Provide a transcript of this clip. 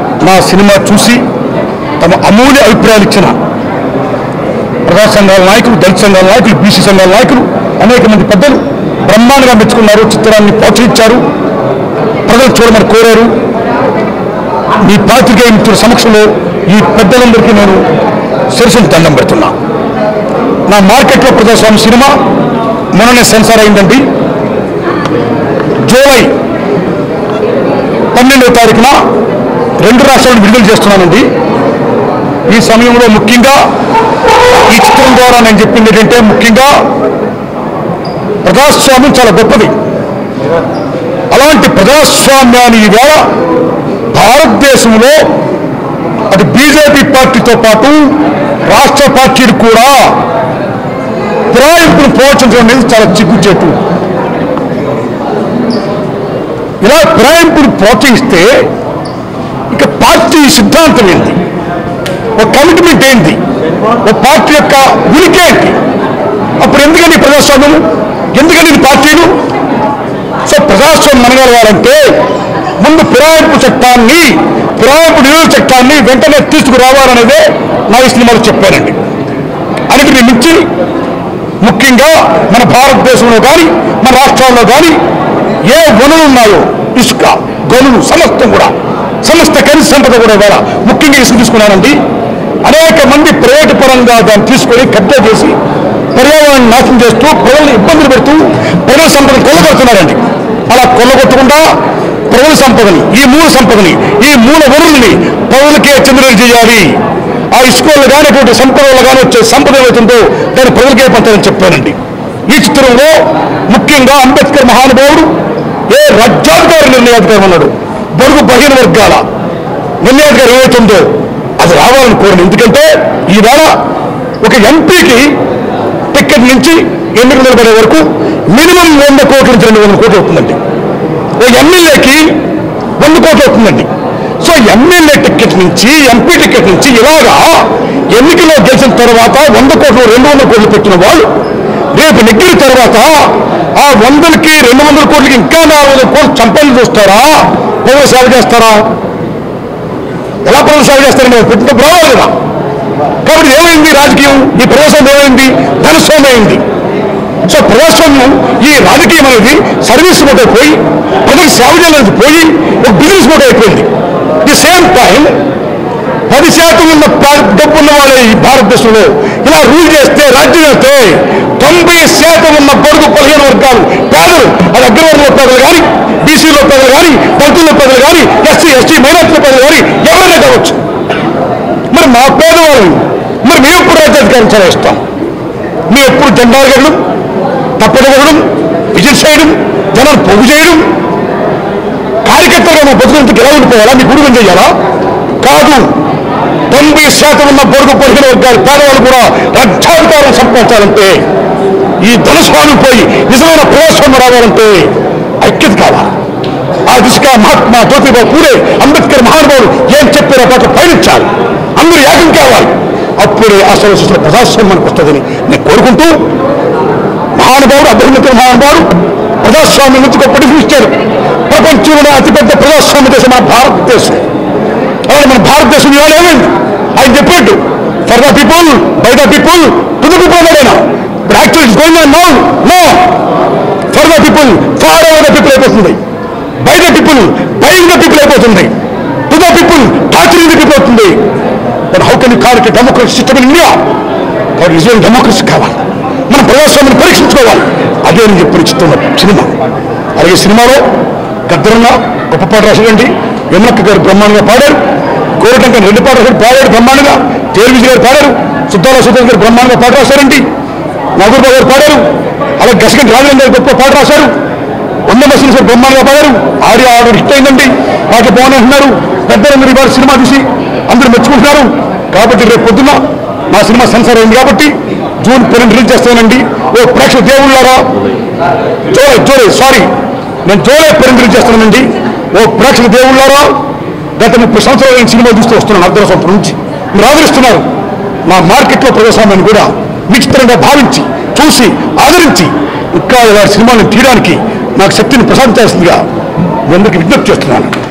నా సినిమా చూసి తమ అమూల్య అభిప్రాయాలు ఇచ్చిన ప్రజా సంఘాల నాయకులు దళిత సంఘాల నాయకులు బీసీ సంఘాల నాయకులు అనేక మంది పెద్దలు బ్రహ్మాండంగా మెచ్చుకున్నారు చిత్రాన్ని ప్రోత్సహించారు ప్రజలు చూడమని కోరారు మీ పాత్రికేయ మిత్రుల సమక్షంలో ఈ పెద్దలందరికీ నేను శిరసులు దండం పెడుతున్నా నా మార్కెట్లో ప్రజాస్వామ్య సినిమా మొన్ననే సెన్సార్ అయిందండి జూలై పన్నెండవ తారీఖున రెండు రాష్ట్రాలను విడుదల చేస్తున్నానండి ఈ సమయంలో ముఖ్యంగా ఈ చిత్రం ద్వారా నేను చెప్పింది ఏంటంటే ముఖ్యంగా ప్రజాస్వామ్యం చాలా గొప్పది అలాంటి ప్రజాస్వామ్యాన్ని ఈవేళ భారతదేశంలో అది బీజేపీ పార్టీతో పాటు రాష్ట్ర పార్టీలు కూడా ఫిరాయింపును ప్రోత్సహించడం అనేది చాలా చిగ్గుచేటు ఇలా ఫిరాయింపును ప్రోత్సహిస్తే ఇక పార్టీ సిద్ధాంతం ఏంటి ఒక కమిట్మెంట్ ఏంటి ఒక పార్టీ యొక్క ఉనికి ఏంటి అప్పుడు ఎందుకని ఈ ప్రజాస్వామ్యం ఎందుకని ఇది పార్టీలు సో ప్రజాస్వామ్యం మనగలగాలంటే ముందు ఫిరాయింపు చట్టాన్ని ఫిరాయింపు నిరోధ చట్టాన్ని వెంటనే తీసుకురావాలనేదే నా ఈ సినిమాలో చెప్పానండి అన్నిటిని మించి ముఖ్యంగా మన భారతదేశంలో కానీ మన రాష్ట్రాల్లో కానీ ఏ వనరులు ఉన్నాయో ఇసుక గనులు సమస్తం కూడా సమస్త ఖనిజ సంపద కూడా ఇవాళ ముఖ్యంగా ఇసుక తీసుకున్నానండి అనేక మంది ప్రైవేటు పరంగా దాన్ని తీసుకొని కబ్జా చేసి పర్యావరణాన్ని నాశనం చేస్తూ ప్రజలను ఇబ్బందులు పెడుతూ ప్రజల సంపదను కొల్లగొడుతున్నారండి అలా కొల్లగొట్టకుండా ప్రజల సంపదని ఈ మూల సంపదని ఈ మూల వనరుల్ని ప్రజలకే చెందిన చేయాలి ఆ ఇసుకలు కానీ అటువంటి సంపద వల్ల కానీ వచ్చే సంపద ఏమవుతుందో దాన్ని ప్రజలకే పంచాలని చెప్పానండి ఈ చిత్రంలో ముఖ్యంగా అంబేద్కర్ మహానుభావుడు ఏ రాజ్యాధికారి నిర్ణయాధికారం అన్నాడు బడుగు బలహీన వర్గాల నిర్ణయాధికారం ఏమవుతుందో అది రావాలని కోరండి ఎందుకంటే ఈవేళ ఒక ఎంపీకి టికెట్ నుంచి ఎన్నికలు నిలబడే వరకు మినిమం వంద కోట్ల నుంచి రెండు వందల కోట్లు అవుతుందండి ఓ ఎమ్మెల్యేకి వంద కోట్లు అవుతుందండి సో ఎమ్మెల్యే టికెట్ నుంచి ఎంపీ టికెట్ నుంచి ఇలాగా ఎన్నికల్లో గెలిచిన తర్వాత వంద కోట్లు రెండు వందల కోట్లు పెట్టిన వాళ్ళు రేపు నెగ్గిన తర్వాత ఆ వందలకి రెండు వందల కోట్లకి ఇంకా నాలుగు వందల కోట్లు చంపలు చూస్తారా ప్రజలు సేవ చేస్తారా ఎలా ప్రజలు సేవ చేస్తారని పెట్టిన రావాలి కదా కాబట్టి ఏమైంది రాజకీయం ఈ ప్రజాస్వామ్యం ఏమైంది ధనస్వామ్యం అయింది సో ప్రజాస్వామ్యం ఈ రాజకీయం అనేది సర్వీస్ మోడ్ అయిపోయి ప్రజలకు సేవ చేయాలని పోయి ఒక బిజినెస్ మోడ్ అయిపోయింది ది సేమ్ టైం పది శాతం ఉన్న ప్రా- డబ్బు ఉన్న వాళ్ళే ఈ భారతదేశంలో ఇలా రూల్ చేస్తే రాజ్యం చేస్తే తొంభై శాతం ఉన్న బడుగు పదిహేను వర్గాలు పేదలు అది అగ్రవర్గంలో పేదలు కానీ బీసీలో పేదలు కానీ దళితుల్లో పేదలు కానీ ఎస్సీ ఎస్టీ మైనార్టీల పేదలు కానీ ఎవరైనా కావచ్చు మరి మా పేదవాళ్ళు మరి మేము ఎప్పుడు రాజ్యాధికారం చదివిస్తాం మేము ఎప్పుడు జెండాలు కట్టడం తప్పడగడం విజిట్ చేయడం జనాలు పోగు చేయడం కార్యకర్తలుగా మా బతుకులంతకు ఎలా ఉండిపోవాలా మీ గురువు చేయాలా కాదు తొంభై శాతం ఉన్న బడుగు పదిహేను వర్గాలు పేదవాళ్ళు కూడా రాజ్యాధికారం సంపాదించాలంటే ఈ ధనస్వామి పోయి నిజమైన ప్రజాస్వామ్యం రావాలంటే ఐక్యత కావాలి ఆ దిశగా మహాత్మా జ్యోతిబా పూలే అంబేద్కర్ మహానుభావులు ఏం చెప్పారో పాటు పయనించాలి అందరూ యాగం కావాలి అప్పుడే అసలు అసలు ప్రజాస్వామ్యం మనకు వస్తుందని నేను కోరుకుంటూ మహానుభావుడు అభివృద్ధి మహానుభావుడు ప్రజాస్వామ్యం నుంచి గొప్ప డిఫరెన్స్ ఇచ్చారు ప్రపంచంలో అతిపెద్ద ప్రజాస్వామ్య దేశం మన భారతదేశం అలాగే మన భారతదేశం ఇవాళ ఏమైంది ఆయన చెప్పినట్టు for the people by the people to the people అన్నాడైనా ఇప్పుడు actual going on now no for the people far over the people అయిపోతుంది by the people by the people అయిపోతుంది to the people torturing the people అవుతుంది but how can you call it democracy system in India కాబట్టి నిజమైన democracy కావాలి మనం ప్రజాస్వామ్యం పరీక్షించుకోవాలి అదే నేను చెప్పిన చిత్రం సినిమా అలాగే సినిమాలో గద్దరన్న గొప్ప పాట రాశాడండి యమునక్క గారు బ్రహ్మాండంగా పాడారు కోరటంకర్ రెండు పాట రాశాడు పాడాడు బ్రహ్మాండంగా తేరువిజి గారు పాడారు సుద్దాల సుధా గారు బ్రహ్మాండంగా పాట రాశారండి నాగూర్బాబు గారు పాడారు అలాగే గసగంటి రాజేంద్ర గారు గొప్ప పాట రాశారు వంద మసీన్ సార్ బ్రహ్మాండంగా పాడారు ఆడియో ఆడు హిట్ అయిందండి పాటలు బాగున్నాయంటున్నారు పెద్దలందరూ ఇవాళ సినిమా తీసి అందరూ మెచ్చుకుంటున్నారు కాబట్టి రేపు పొద్దున్న నా సినిమా సెన్సార్ అయింది కాబట్టి జూన్ పన్నెండు రిలీజ్ చేస్తానండి ఓ ప్రేక్షక దేవుళ్ళారా జూలై జూలై సారీ నేను జూలై పన్నెండు రిలీజ్ చేస్తానండి ఓ ప్రేక్షక దేవుళ్ళారా గత ముప్పై సంవత్సరాలు నేను సినిమా చూస్తూ వస్తున్నాను అర్ధ సంవత్సరం నుంచి మీరు ఆదరిస్తున్నారు నా మార్కెట్లో ప్రజాస్వామ్యాన్ని కూడా విచిత్రంగా భావించి చూసి ఆదరించి ఇంకా ఇలాంటి సినిమాలను తీయడానికి నాకు శక్తిని ప్రసాదించాల్సిందిగా మీ అందరికీ విజ్ఞప్తి చేస్తున్నాను